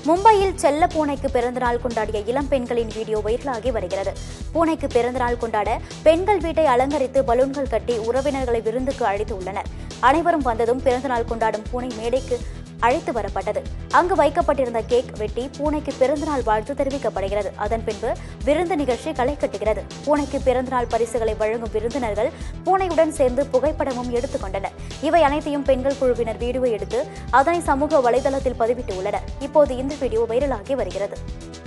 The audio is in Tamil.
மும்பையில் செல்ல பூனைக்கு பிறந்தநாள் கொண்டாடிய இளம் பெண்களின் வீடியோ வைரலாகி வருகிறது பூனைக்கு பிறந்தநாள் கொண்டாட பெண்கள் வீட்டை அலங்கரித்து பலூன்கள் கட்டி உறவினர்களை விருந்துக்கு அழைத்து உள்ளனர் அனைவரும் வந்ததும் பிறந்தநாள் கொண்டாடும் பூனை மேடைக்கு அழைத்து வரப்பட்டது அங்கு வைக்கப்பட்டிருந்த கேக் வெட்டி பூனைக்கு பிறந்தநாள் வாழ்த்து தெரிவிக்கப்படுகிறது அதன் பின்பு விருந்து நிகழ்ச்சி களை கட்டுகிறது பூனைக்கு பிறந்தநாள் பரிசுகளை வழங்கும் விருந்தினர்கள் பூனையுடன் சேர்ந்து புகைப்படமும் எடுத்துக்கொண்டனர் இவை அனைத்தையும் பெண்கள் குழுவினர் வீடியோ எடுத்து அதனை சமூக வலைதளத்தில் பதிவிட்டு உள்ளனர் இப்போது இந்த வீடியோ வைரலாகி வருகிறது